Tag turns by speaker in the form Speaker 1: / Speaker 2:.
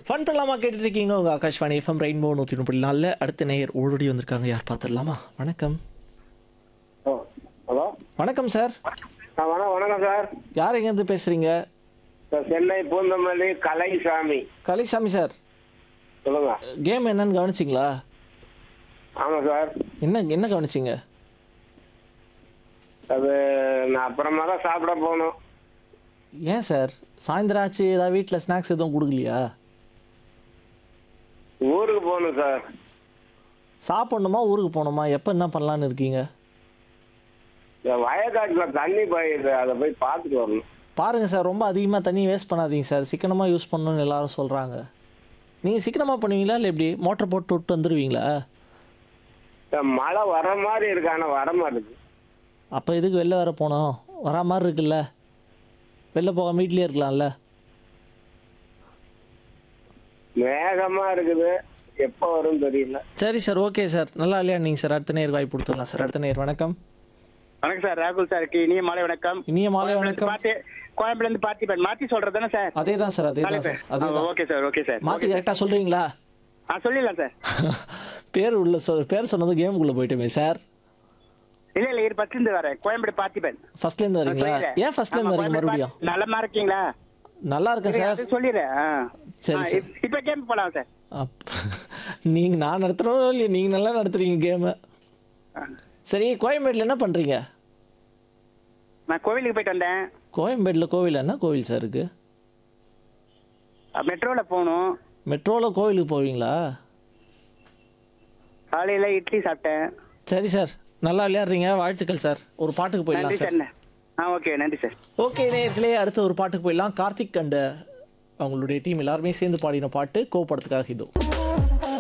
Speaker 1: Fun பண்ணலாமா கேட்டுட்டு இருக்கீங்க உங்க ஆகாஷ்வாணி எஃப்எம் ரெயின்போ நூற்றி முப்பது நாலில் அடுத்த நேயர் ஓடோடி வந்திருக்காங்க யார் பார்த்துடலாமா வணக்கம்
Speaker 2: ஓ ஹலோ
Speaker 1: வணக்கம் சார்
Speaker 2: ஆ வணக்கம் வணக்கம் சார்
Speaker 1: யார் எங்கேருந்து பேசுறீங்க
Speaker 2: சார் சென்னை பூந்தமல்லி கலைசாமி
Speaker 1: கலைசாமி சார்
Speaker 2: சொல்லுங்க
Speaker 1: கேம் என்னன்னு கவனிச்சிங்களா
Speaker 2: ஆமாம் சார்
Speaker 1: என்ன என்ன கவனிச்சிங்க
Speaker 2: அது நான் அப்புறமா தான் சாப்பிட போகணும்
Speaker 1: ஏன் சார் சாயந்தரம் ஆச்சு ஏதாவது வீட்டில் ஸ்நாக்ஸ் எதுவும் கொடுக்கலையா
Speaker 2: ஊருக்கு போகணும் சார்
Speaker 1: சாப்பிடணுமா ஊருக்கு போகணுமா எப்போ என்ன பண்ணலான்னு இருக்கீங்க
Speaker 2: இந்த வயக்காட்டில் தண்ணி பாயுது அதை போய் பார்த்துட்டு வரணும்
Speaker 1: பாருங்கள் சார் ரொம்ப அதிகமாக தண்ணி வேஸ்ட் பண்ணாதீங்க சார் சிக்கனமாக யூஸ் பண்ணணும்னு எல்லாரும் சொல்கிறாங்க நீங்கள் சிக்கனமாக பண்ணுவீங்களா இல்லை எப்படி மோட்டர் போட்டு விட்டு வந்துடுவீங்களா
Speaker 2: சார் மழை வர மாதிரி இருக்கு ஆனால் வர மாட்டேங்குது
Speaker 1: அப்போ எதுக்கு வெளில வர போனோம் வரா மாதிரி இருக்குல்ல வெளில போகாம வீட்லயே இருக்கலாம்ல
Speaker 2: மேகமாக இருக்குது எப்போ வரும்னு தெரியல
Speaker 1: சரி சார் ஓகே சார் நல்லா இல்லையா நீங்கள் சார் அடுத்த நேர் வாய்ப்பு கொடுத்துடலாம் சார் அடுத்த நேர் வணக்கம்
Speaker 3: வணக்கம் சார் ராகுல் சார் இனிய மாலை வணக்கம்
Speaker 1: இனிய மாலை வணக்கம்
Speaker 3: பாத்து கோயம்புல இருந்து பார்த்திபன் மாத்தி சொல்றதுதானே சார்
Speaker 1: அதே தான் சார் அதே தான் சார் அதே தான்
Speaker 3: ஓகே சார் ஓகே சார்
Speaker 1: மாற்றி கரெக்டாக சொல்கிறீங்களா
Speaker 3: ஆ சொல்லிடலாம் சார்
Speaker 1: பேர் உள்ள சொல் பேர் சொன்னது கேமுக்குள்ளே போயிட்டுமே சார்
Speaker 3: இல்ல இல்ல இரு ஃபர்ஸ்ட்ல இருந்து வரேன் கோயம்பேடு பார்த்திபன்
Speaker 1: ஃபர்ஸ்ட்லேருந்து வரீங்களா ஏன் ஃபர்ஸ்ட்லேருந்து வரீங்க மறுபடியும்
Speaker 3: நல்லமா இருக்கீங்களா
Speaker 1: நல்லா இருக்கேன் சார்
Speaker 3: அது சொல்லிடுறேன் ஆ.
Speaker 1: சரி,
Speaker 3: ஆ,
Speaker 1: சரி.
Speaker 3: இப்- இப்ப கேம் போலாம் சார்
Speaker 1: அப் நீங்கள் நான் நடத்துகிறோம் இல்லையா நீங்கள் நல்லா நடத்துறீங்க கேமு சரி கோயம்பேட்டில் என்ன பண்ணுறீங்க
Speaker 3: நான் கோவிலுக்கு போயிட்டு வந்தேன்
Speaker 1: கோயம்பேட்டில் கோவில் என்ன கோவில் சார் இருக்குது
Speaker 3: மெட்ரோல போகணும்
Speaker 1: மெட்ரோவில் கோவிலுக்கு போவீங்களா
Speaker 3: காலையில இட்லி சாப்பிட்டேன்
Speaker 1: சரி சார் நல்லா விளையாடுறீங்க வாழ்த்துக்கள் சார் ஒரு பாட்டுக்கு
Speaker 3: நன்றி
Speaker 1: போயிடலாம் சார்
Speaker 3: சார் ஆ ஓகே நன்றி சார்
Speaker 1: ஓகே நேயர்களே அடுத்த ஒரு பாட்டுக்கு போயிடலாம் கார்த்திக் அண்ட் அவங்களுடைய டீம் எல்லாருமே சேர்ந்து பாடின பாட்டு கோபடத்துக்காக இதோ